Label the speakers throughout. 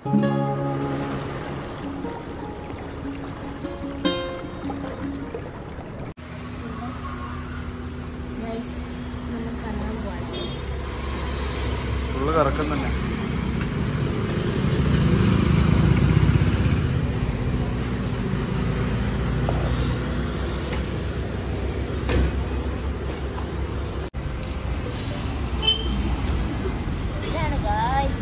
Speaker 1: Guys നമ്മൾ കാണാൻ പോവാണ്
Speaker 2: ഫുള്ള് കറക്കം തന്നെ
Speaker 1: ഇതാണ് ഗൈസ്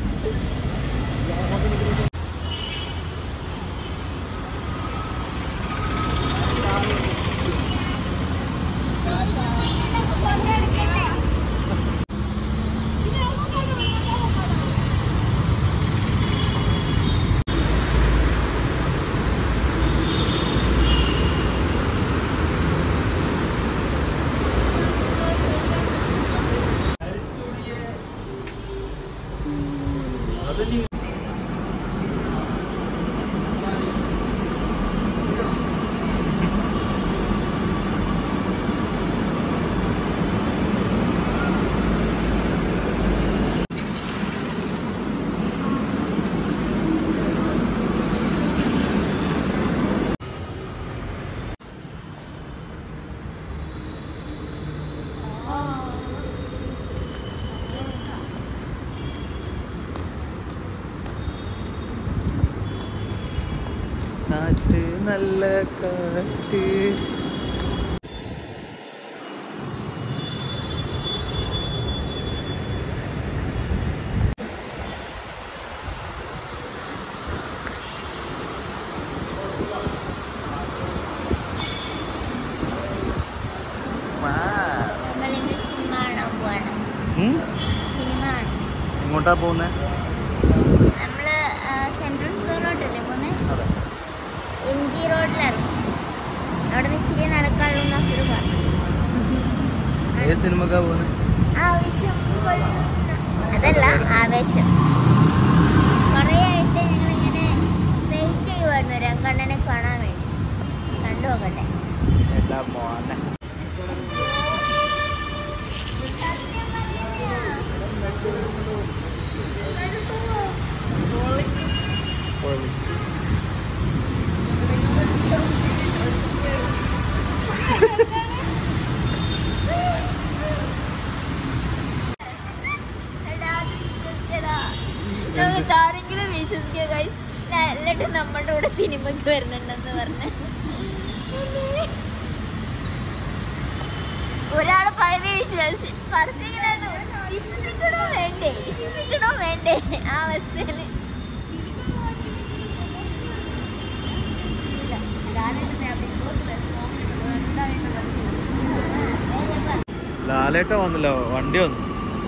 Speaker 2: കാറ്റ് നല്ല കാറ്റ്
Speaker 1: നമ്മളിന്ന് സിനിമ കാണാൻ പോവാണ്
Speaker 2: ഉം?
Speaker 1: സിനിമ കാണാൻ
Speaker 2: എങ്ങോട്ടാ പോകുന്നേ
Speaker 1: നമ്മള് ആ, സെൻട്രൽ സ്കൂളിലോട്ടല്ലേ പോന്നെ
Speaker 2: അതെ
Speaker 1: എം ജി റോഡിലാണ് അവിടെ നിന്ന് ഇച്ചിരി നടക്കാനുള്ള ഒരു പറഞ്ഞു
Speaker 2: ഏത് സിനിമക്കാ പോകുന്നേ
Speaker 1: ആവശ്യം കൊള്ളുന്ന അതല്ല ആവേശം കുറേ ആയിട്ട് ഞങ്ങളിങ്ങനെ വെയിറ്റ് ചെയ്യുമായിരുന്നു രംഗണ്ണനെ കാണാൻ വേണ്ടി കണ്ടു നോക്കട്ടെ
Speaker 2: എല്ലാ മോനെ
Speaker 1: എടാ, അത് വിശ്വസിച്ചെടാ. നമുക്ക് ആരെങ്കിലും വിശ്വസിക്കുക guys. ഞാൻ എന്നിട്ട് നമ്മുടെ കൂടെ സിനിമക്ക് വരുന്നുണ്ടെന്ന് പറഞ്ഞ് ഒരാള് പകുതി വിശ്വസിച്ച് പരസ്യങ്ങളാണ് വിശ്വസിക്കണോ വേണ്ടേ വിശ്വസിക്കണോ വേണ്ടേ ആ അവസ്ഥയില് ഇല്ല, ലാലേട്ടനെ ആ ബിഗ് ബോസ് response കിട്ടുന്നത് എന്തായിട്ട് പറഞ്ഞു. ആ, വേഗം പറ.
Speaker 2: ലാലേട്ട വന്നില്ല വണ്ടി വന്നു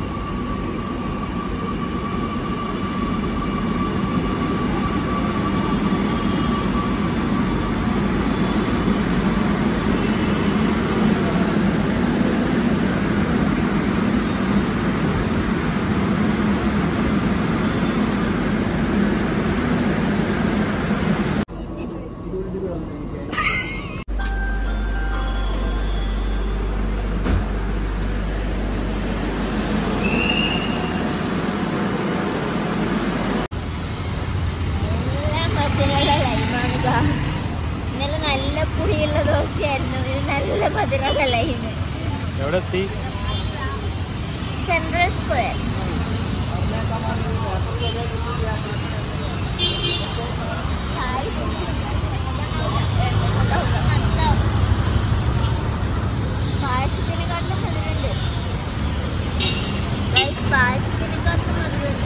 Speaker 1: എല്ലാം മധുരമുള്ള ലൈമാണ് guys. ഇന്നലെ നല്ല പുളിയുള്ള ദോശയായിരുന്നു ഇത് നല്ല മധുരമുള്ള ലൈന്
Speaker 2: എവിടെ എത്തി
Speaker 1: സെൻട്രൽ സ്ക്വയർ പായസത്തിനെക്കാട്ടും മധുരമുണ്ട് Guys, പായസത്തിനെക്കാട്ടും മധുരമുണ്ട്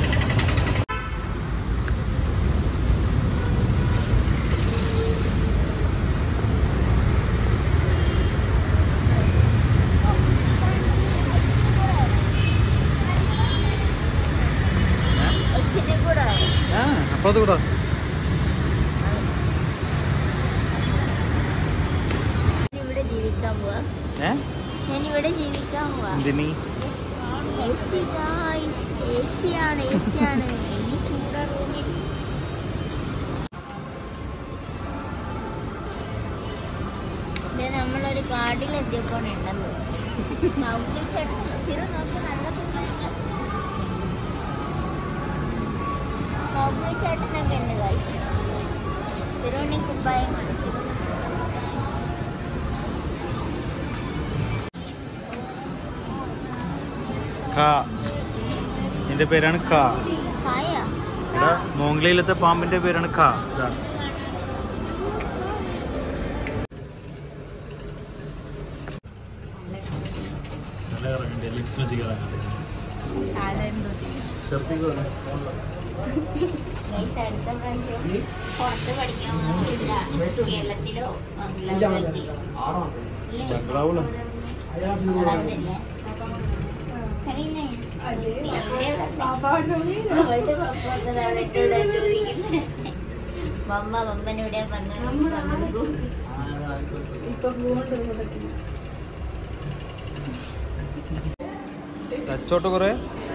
Speaker 1: ഇച്ചിരി കൂടെ
Speaker 2: ആ അപ്പൊ അത് കൂടാ
Speaker 1: ഇവിടെ ജീവിക്കാൻ പോവാ
Speaker 2: ഏ
Speaker 1: ഞാൻ ഇവിടെ ജീവിക്കാൻ പോവാ
Speaker 2: എന്തിനീ
Speaker 1: AC guys, AC ആണ് AC ആണ് ഈ ചൂട റൂമിൽ ഇത് നമ്മളൊരു കാട്ടിലെത്തിയപ്പോൾ ഉണ്ടെന്ന് സിറു നോക്കി നല്ല കുട്ടിയാണ്. ബോബി ചേട്ടനൊക്കെ ഉണ്ട് guys. തിരുവണ്ണി കുപ്പായമാണ്
Speaker 2: ക ഇതിന്റെ പേരാണ് ക
Speaker 1: ഹായ
Speaker 2: ഇവിടെ മോംഗ്ലയിലത്തെ പാമ്പിന്റെ പേരാണ് ക ഇതാ.
Speaker 1: ഗൈസ് അടുത്ത പ്രാവശ്യം പുറത്ത് പഠിക്കാൻ പോകുന്നില്ല കേരളത്തിലോ മംഗലാപുരത്തിലോ ഇല്ലേ?
Speaker 2: ബംഗ്ലാവിലോ?
Speaker 1: അവിടെയല്ലേ? അറിയില്ലേ? എവിടെയാ പറഞ്ഞേ? അവളുടെ പപ്പ വന്നത് അവിടെ എന്നോടാ ചോദിക്കുന്നെ. മമ്മ മമ്മനോടെ പറഞ്ഞു പങ്കെടുക്കൂ
Speaker 2: ടച്ചോട്ട് കുറെ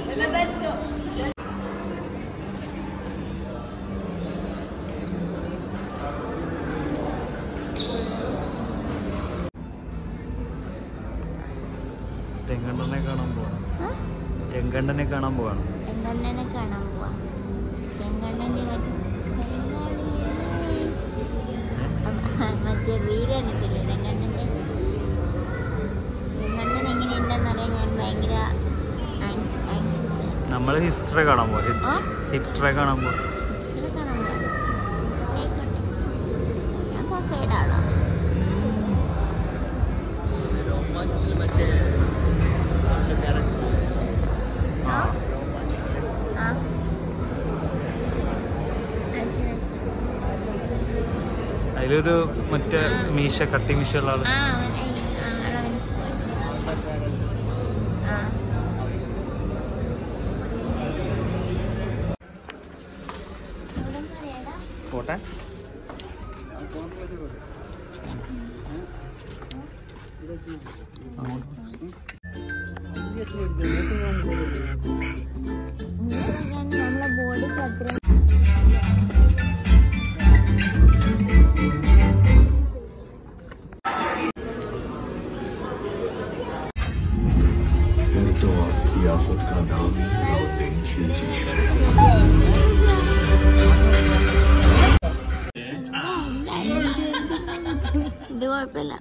Speaker 2: തെങ്കണ്ണനെ കാണാൻ പോവാണ് തെങ്കണ്ണനെ കാണാൻ പോവാണ്
Speaker 1: ചെങ്കണ്ണനെ കാണാൻ പോവാ ചെങ്കണ്ണന്റെ മറ്റേ മറ്റേ റീൽ കണ്ടിട്ടില്ലേ ചെങ്കണ്ണന്റെ ചെങ്കണ്ണൻ എങ്ങനെയുണ്ടെന്നറിയാൻ ഞാൻ ഭയങ്കര ആങ്- anxious ആണ്.
Speaker 2: നമ്മൾ ഹിസ്റ്ററി കാണാൻ പോവാ
Speaker 1: ആ?
Speaker 2: ഹിസ്റ്ററി കാണാൻ പോവാ
Speaker 1: ഇച്ചിരി കാണാൻ പോവാ. ആയിക്കോട്ടെ. ഞാൻ സൈഡ് ആളാ
Speaker 2: ആ
Speaker 1: ആ
Speaker 2: അതിലൊരു മറ്റേ മീശ കട്ടി മീശ ഉള്ള ആള്
Speaker 1: ആ അവൻ ആളെ മനസ്സിലായി ആ എവിടെ പറയടാ
Speaker 2: പോട്ടെ
Speaker 1: നമ്മളെ ബോഡിക്ക് അത്ര
Speaker 3: फिर तो आपकी आफत का नाम ही टेंशन है
Speaker 1: ഇത് കുഴപ്പമില്ല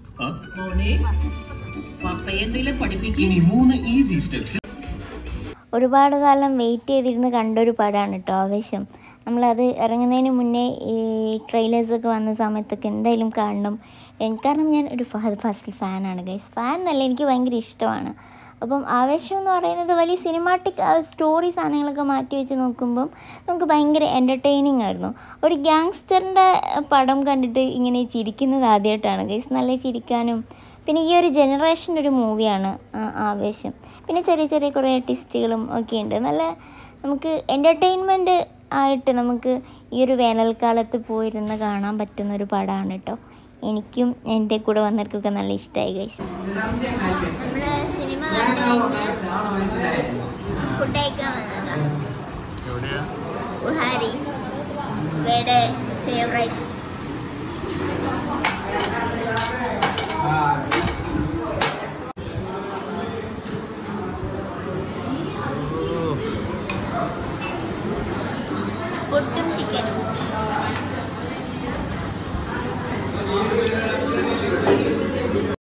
Speaker 3: ഇനി മൂന്ന് ഈസി സ്റ്റെപ്സ്
Speaker 1: ഒരുപാട് കാലം വെയിറ്റ് ചെയ്തിരുന്ന് കണ്ടൊരു പടമാണ് കേട്ടോ ആവേശം നമ്മളത് ഇറങ്ങുന്നതിന് മുന്നേ ഈ ട്രെയിലേഴ്സൊക്കെ വന്ന സമയത്തൊക്കെ എന്തായാലും കാണണം എൻ- കാരണം ഞാൻ ഒരു ഫഹദ് ഫാസിൽ ഫാനാണ് ഗൈസ് ഫാൻ എന്നല്ല എനിക്ക് ഭയങ്കര ഇഷ്ടമാണ് അപ്പം ആവേശം എന്ന് പറയുന്നത് വലിയ സിനിമാറ്റിക് സ്റ്റോറി സാധനങ്ങളൊക്കെ മാറ്റി വെച്ച് നോക്കുമ്പം നമുക്ക് ഭയങ്കര എൻ്റർടൈനിങ് ആയിരുന്നു ഒരു ഗ്യാങ്സ്റ്ററിൻ്റെ പടം കണ്ടിട്ട് ഇങ്ങനെ ചിരിക്കുന്നത് ആദ്യമായിട്ടാണ് ഗൈസ് നല്ല ചിരിക്കാനും പിന്നെ ഈ ഒരു ജനറേഷൻ്റെ ഒരു മൂവിയാണ് ആവേശം പിന്നെ ചെറിയ ചെറിയ കുറേ ടിസ്റ്റുകളും ഒക്കെ ഉണ്ട് നല്ല നമുക്ക് എൻ്റർടൈൻമെൻറ്റ് ആയിട്ട് നമുക്ക് ഈ ഒരു വേനൽക്കാലത്ത് പോയിരുന്ന് കാണാൻ പറ്റുന്ന ഒരു പടമാണ് കേട്ടോ എനിക്കും എൻ്റെ കൂടെ വന്നവർക്കൊക്കെ നല്ല ഇഷ്ടമായി ഗൈസ് നമ്മുടെ സിനിമ കണ്ടു കഴിഞ്ഞ് ഫുഡ് കഴിക്കാൻ വന്നതാ
Speaker 2: എവിടെയാ
Speaker 1: ബുഹാരി ഇവിടെ ഫേവറേറ്റ്